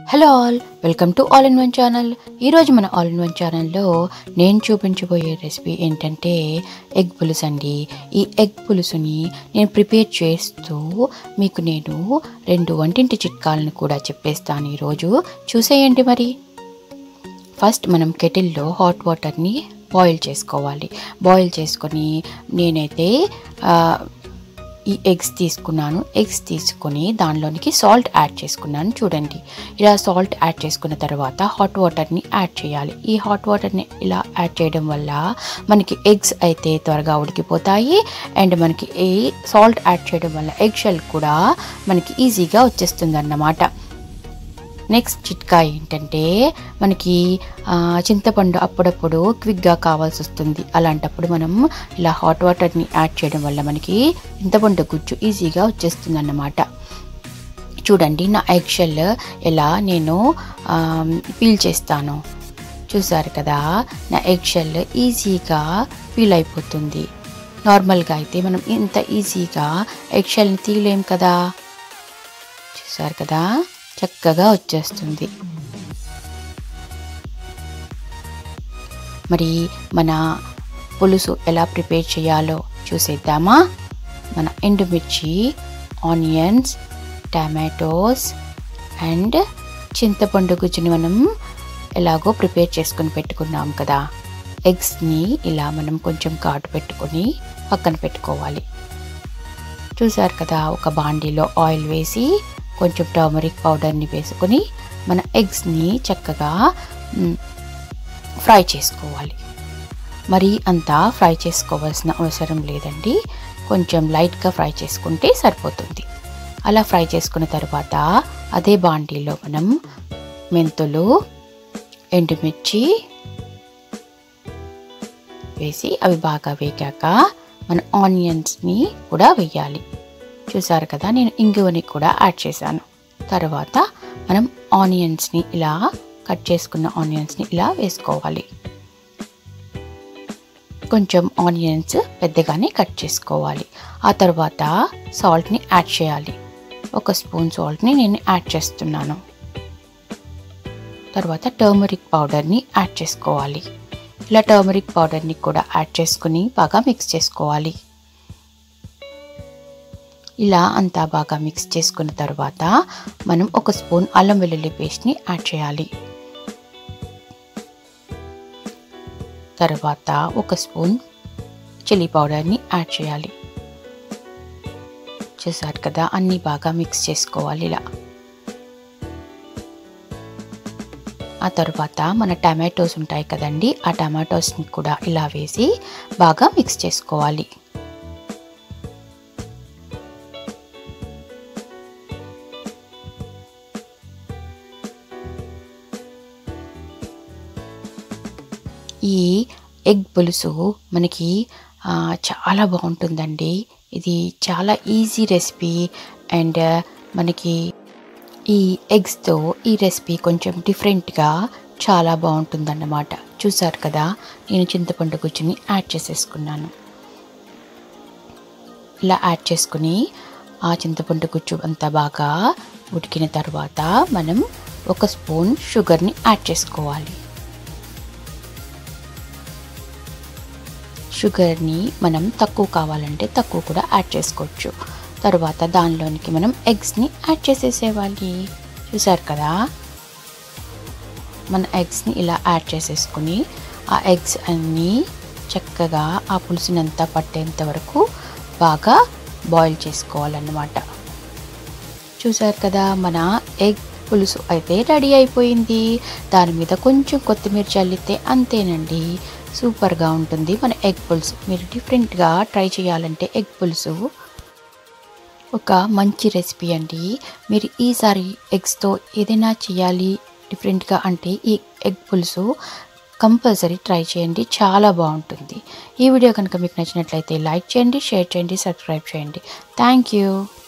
hello all welcome to all in one channel ఈరోజు మన all in one ఛానల్లో నేను చూపించబోయే రెసిపీ ఏంటంటే ఎగ్ పులుసు అండి ఈ ఎగ్ పులుసుని నేను ప్రిపేర్ చేస్తూ మీకు నేను రెండు వంటింటి చిట్కాలను కూడా చెప్పేస్తాను ఈరోజు చూసేయండి మరి ఫస్ట్ మనం కెటిల్లో హాట్ వాటర్ని బాయిల్ చేసుకోవాలి బాయిల్ చేసుకొని నేనైతే ఆ, ఈ ఎగ్స్ తీసుకున్నాను ఎగ్స్ తీసుకొని దానిలోనికి సాల్ట్ యాడ్ చేసుకున్నాను చూడండి ఇలా సాల్ట్ యాడ్ చేసుకున్న తర్వాత హాట్ వాటర్ని యాడ్ చేయాలి ఈ హాట్ వాటర్ని ఇలా యాడ్ చేయడం వల్ల మనకి ఎగ్స్ అయితే త్వరగా ఉడికిపోతాయి అండ్ మనకి ఈ సాల్ట్ యాడ్ చేయడం వల్ల ఎగ్ షెల్ కూడా మనకి ఈజీగా వచ్చేస్తుంది అన్నమాట నెక్స్ట్ చిట్కా ఏంటంటే మనకి ఆ, చింతపండు అప్పుడప్పుడు క్విక్గా కావాల్సి వస్తుంది అలాంటప్పుడు మనం ఇలా హాట్ వాటర్ని యాడ్ చేయడం వల్ల మనకి చింతపండు గుజ్జు ఈజీగా వచ్చేస్తుంది అన్నమాట చూడండి నా ఎగ్ షెల్ ఎలా నేను ఆ, పీల్ చేస్తాను చూసారు కదా నా ఎగ్ షెల్ ఈజీగా పీల్ అయిపోతుంది నార్మల్గా అయితే మనం ఇంత ఈజీగా ఎగ్ షెల్ని తీయలేం కదా చూసారు కదా చక్కగా వచ్చేస్తుంది మరి మన పులుసు ఎలా ప్రిపేర్ చేయాలో చూసేద్దామా మన ఎండుమిర్చి ఆనియన్స్ టమాటోస్ అండ్ చింతపండు గుజ్జుని మనం ఎలాగో ప్రిపేర్ చేసుకొని పెట్టుకున్నాం కదా ఎగ్స్ని ఇలా మనం కొంచెం ఘాటు పెట్టుకొని పక్కన పెట్టుకోవాలి చూసారు కదా ఒక బాండీలో ఆయిల్ వేసి కొంచెం టర్మరిక్ పౌడర్ని వేసుకొని మన ఎగ్స్ని చక్కగా మ్, ఫ్రై చేసుకోవాలి మరి అంతా ఫ్రై చేసుకోవాల్సిన అవసరం లేదండి కొంచెం లైట్గా ఫ్రై చేసుకుంటే సరిపోతుంది అలా ఫ్రై చేసుకున్న తర్వాత అదే బాండీలో మనం మెంతులు ఎండుమిర్చి వేసి అవి బాగా వేగాక మన ఆనియన్స్ని కూడా వేయాలి చూసారు కదా నేను ఇంగువని కూడా యాడ్ చేశాను తర్వాత మనం ఆనియన్స్ని ఇలా కట్ చేసుకున్న ఆనియన్స్ని ఇలా వేసుకోవాలి కొంచెం ఆనియన్స్ పెద్దగానే కట్ చేసుకోవాలి ఆ తర్వాత సాల్ట్ని యాడ్ చేయాలి ఒక స్పూన్ సాల్ట్ని నేను యాడ్ చేస్తున్నాను తర్వాత టర్మరిక్ పౌడర్ని యాడ్ చేసుకోవాలి ఇలా టర్మరిక్ పౌడర్ని కూడా యాడ్ చేసుకుని బాగా మిక్స్ చేసుకోవాలి ఇలా అంతా బాగా మిక్స్ చేసుకున్న తర్వాత మనం ఒక స్పూన్ అల్లం వెల్లుల్లి పేస్ట్ని యాడ్ చేయాలి తర్వాత ఒక స్పూన్ చిల్లీ పౌడర్ని యాడ్ చేయాలి చూసారు కదా అన్నీ బాగా మిక్స్ చేసుకోవాలి ఇలా ఆ తర్వాత మన టమాటోస్ ఉంటాయి కదండి ఆ టమాటోస్ని కూడా ఇలా వేసి బాగా మిక్స్ చేసుకోవాలి ఈ ఎగ్ పులుసు మనకి ఆ, చాలా బాగుంటుందండి ఇది చాలా ఈజీ రెసిపీ అండ్ మనకి ఈ ఎగ్స్తో ఈ రెసిపీ కొంచెం డిఫరెంట్గా చాలా బాగుంటుందన్నమాట చూసారు కదా నేను చింతపండు గుజ్జుని యాడ్ చేసేసుకున్నాను ఇలా యాడ్ చేసుకుని ఆ చింతపండు గుజ్జు అంతా బాగా ఉడికిన తర్వాత మనం ఒక స్పూన్ షుగర్ని యాడ్ చేసుకోవాలి షుగర్ని మనం తక్కువ కావాలంటే తక్కువ కూడా యాడ్ చేసుకోవచ్చు తర్వాత దానిలోనికి మనం ఎగ్స్ని యాడ్ చేసేసేవాలి చూసారు కదా మన ఎగ్స్ని ఇలా యాడ్ చేసేసుకుని ఆ ఎగ్స్ అన్నీ చక్కగా ఆ పులుసునంతా పట్టేంత వరకు బాగా బాయిల్ చేసుకోవాలన్నమాట చూసారు కదా మన ఎగ్ పులుసు అయితే రెడీ అయిపోయింది దాని మీద కొంచెం కొత్తిమీర చల్లితే అంతేనండి సూపర్గా ఉంటుంది మన ఎగ్ పులుసు మీరు డిఫరెంట్గా ట్రై చేయాలంటే ఎగ్ పులుసు ఒక మంచి రెసిపీ అండి మీరు ఈసారి ఎగ్స్తో ఏదైనా చేయాలి డిఫరెంట్గా అంటే ఈ ఎగ్ పులుసు కంపల్సరీ ట్రై చేయండి చాలా బాగుంటుంది ఈ వీడియో కనుక మీకు నచ్చినట్లయితే లైక్ చేయండి షేర్ చేయండి సబ్స్క్రైబ్ చేయండి థ్యాంక్ యూ